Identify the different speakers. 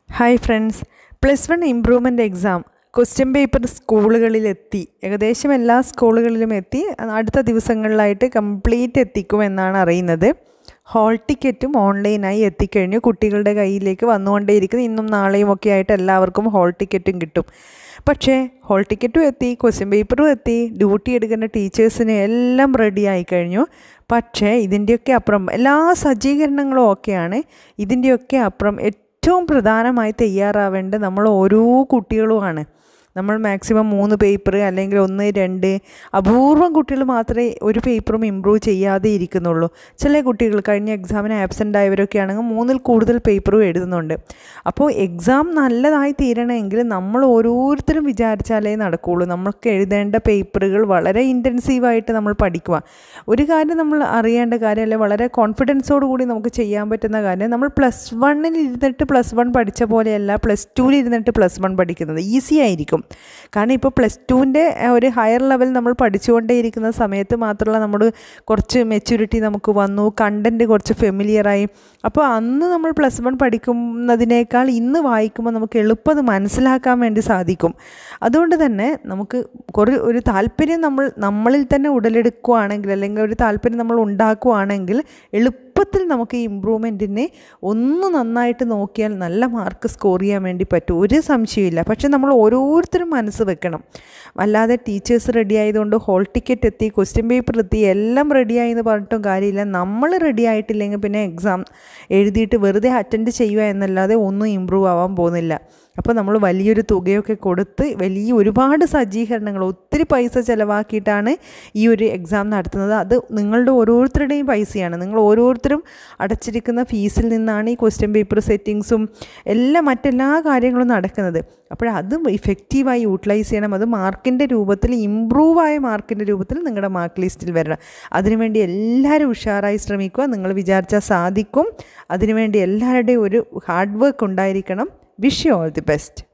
Speaker 1: hi friends plus one improvement exam question paper സ്കൂളുകളിലെത്തി ഏകദേശം എല്ലാ സ്കൂളുകളിലും എത്തി അടുത്ത ദിവസങ്ങളിലായിട്ട് കംപ്ലീറ്റ് എത്തിക്കുമെന്നാണ് അറിയുന്നത് ഹോൾ ടിക്കറ്റും ഓൺലൈനായി എത്തിക്കഴിഞ്ഞു കുട്ടികളുടെ കയ്യിലേക്ക് വന്നുകൊണ്ടേയിരിക്കുന്നു ഇന്നും നാളെയും ഒക്കെ ആയിട്ട് എല്ലാവർക്കും ഹോൾ ടിക്കറ്റും കിട്ടും പക്ഷേ ഹോൾ ടിക്കറ്റും എത്തി ക്വസ്റ്റ്യൻ പേപ്പറും എത്തി ഡ്യൂട്ടി എടുക്കുന്ന ടീച്ചേഴ്സിന് എല്ലാം റെഡി ആയി കഴിഞ്ഞു പക്ഷേ ഇതിൻ്റെയൊക്കെ അപ്പുറം എല്ലാ സജ്ജീകരണങ്ങളും ഓക്കെയാണ് ഇതിൻ്റെയൊക്കെ അപ്പുറം ഏറ്റവും പ്രധാനമായി തയ്യാറാവേണ്ടത് നമ്മൾ ഓരോ കുട്ടികളുമാണ് നമ്മൾ മാക്സിമം മൂന്ന് പേപ്പർ അല്ലെങ്കിൽ ഒന്ന് രണ്ട് അപൂർവം കുട്ടികൾ മാത്രമേ ഒരു പേപ്പറും ഇമ്പ്രൂവ് ചെയ്യാതെ ഇരിക്കുന്നുള്ളൂ ചില കുട്ടികൾ കഴിഞ്ഞ എക്സാമിന് ആബ്സെൻ്റ് ആയവരൊക്കെ ആണെങ്കിൽ മൂന്നിൽ കൂടുതൽ പേപ്പറും എഴുതുന്നുണ്ട് അപ്പോൾ എക്സാം നല്ലതായി തീരണമെങ്കിൽ നമ്മൾ ഓരോരുത്തരും വിചാരിച്ചാലേ നടക്കുകയുള്ളൂ നമ്മൾക്ക് എഴുതേണ്ട പേപ്പറുകൾ വളരെ ഇൻറ്റൻസീവായിട്ട് നമ്മൾ പഠിക്കുക ഒരു കാര്യം നമ്മൾ അറിയേണ്ട കാര്യം അല്ലെങ്കിൽ വളരെ കോൺഫിഡൻസോട് കൂടി നമുക്ക് ചെയ്യാൻ പറ്റുന്ന കാര്യം നമ്മൾ പ്ലസ് വണ്ണിൽ ഇരുന്നിട്ട് പ്ലസ് വൺ പഠിച്ച പോലെയല്ല പ്ലസ് ടുവിൽ ഇരുന്നിട്ട് പ്ലസ് വൺ പഠിക്കുന്നത് ഈസി ആയിരിക്കും കാരണം ഇപ്പോൾ പ്ലസ് ടുവിൻ്റെ ഒരു ഹയർ ലെവൽ നമ്മൾ പഠിച്ചുകൊണ്ടേയിരിക്കുന്ന സമയത്ത് മാത്രമല്ല നമ്മൾ കുറച്ച് മെച്യൂരിറ്റി നമുക്ക് വന്നു കണ്ടൻറ്റ് കുറച്ച് ഫെമിലിയറായി അപ്പോൾ അന്ന് നമ്മൾ പ്ലസ് വൺ പഠിക്കുന്നതിനേക്കാൾ ഇന്ന് വായിക്കുമ്പോൾ നമുക്ക് എളുപ്പം അത് മനസ്സിലാക്കാൻ വേണ്ടി സാധിക്കും അതുകൊണ്ട് തന്നെ നമുക്ക് കുറേ ഒരു താല്പര്യം നമ്മൾ നമ്മളിൽ തന്നെ ഉടലെടുക്കുകയാണെങ്കിൽ അല്ലെങ്കിൽ ഒരു താല്പര്യം നമ്മൾ ഉണ്ടാക്കുകയാണെങ്കിൽ എളുപ്പത്തിൽ നമുക്ക് ഈ ഇമ്പ്രൂവ്മെൻറ്റിനെ ഒന്ന് നന്നായിട്ട് നോക്കിയാൽ നല്ല മാർക്ക് സ്കോർ ചെയ്യാൻ വേണ്ടി പറ്റും ഒരു സംശയമില്ല പക്ഷെ നമ്മൾ ഓരോരുത്തരും മനസ്സ് വെക്കണം അല്ലാതെ ടീച്ചേഴ്സ് റെഡി ആയതുകൊണ്ട് ഹോൾ ടിക്കറ്റ് എത്തി ക്വസ്റ്റ്യൻ പേപ്പർ എത്തി എല്ലാം റെഡിയായി എന്ന് പറഞ്ഞിട്ടും കാര്യമില്ല നമ്മൾ റെഡി ആയിട്ടില്ലെങ്കിൽ പിന്നെ എക്സാം എഴുതിയിട്ട് വെറുതെ അറ്റൻഡ് ചെയ്യുക എന്നല്ലാതെ ഒന്നും ഇമ്പ്രൂവ് ആവാൻ പോകുന്നില്ല അപ്പോൾ നമ്മൾ വലിയൊരു തുകയൊക്കെ കൊടുത്ത് വലിയ ഒരുപാട് സജ്ജീകരണങ്ങൾ ഒത്തിരി പൈസ ചിലവാക്കിയിട്ടാണ് ഈ ഒരു എക്സാം നടത്തുന്നത് അത് നിങ്ങളുടെ ഓരോരുത്തരുടെയും പൈസയാണ് നിങ്ങൾ ഓരോരുത്തരും അടച്ചിരിക്കുന്ന ഫീസിൽ നിന്നാണ് ഈ ക്വസ്റ്റ്യൻ പേപ്പർ സെറ്റിങ്സും എല്ലാം മറ്റെല്ലാ കാര്യങ്ങളും നടക്കുന്നത് അപ്പോൾ അത് ഇഫക്റ്റീവായി യൂട്ടിലൈസ് ചെയ്യണം അത് മാർക്കിൻ്റെ രൂപത്തിൽ ഇമ്പ്രൂവ് ആയ മാർക്കിൻ്റെ രൂപത്തിൽ നിങ്ങളുടെ മാർക്ക് ലിസ്റ്റിൽ വരണം അതിനുവേണ്ടി എല്ലാവരും ഉഷാറായി ശ്രമിക്കുക നിങ്ങൾ വിചാരിച്ചാൽ സാധിക്കും അതിനുവേണ്ടി എല്ലാവരുടെയും ഒരു ഹാർഡ് വർക്ക് ഉണ്ടായിരിക്കണം wish you all the best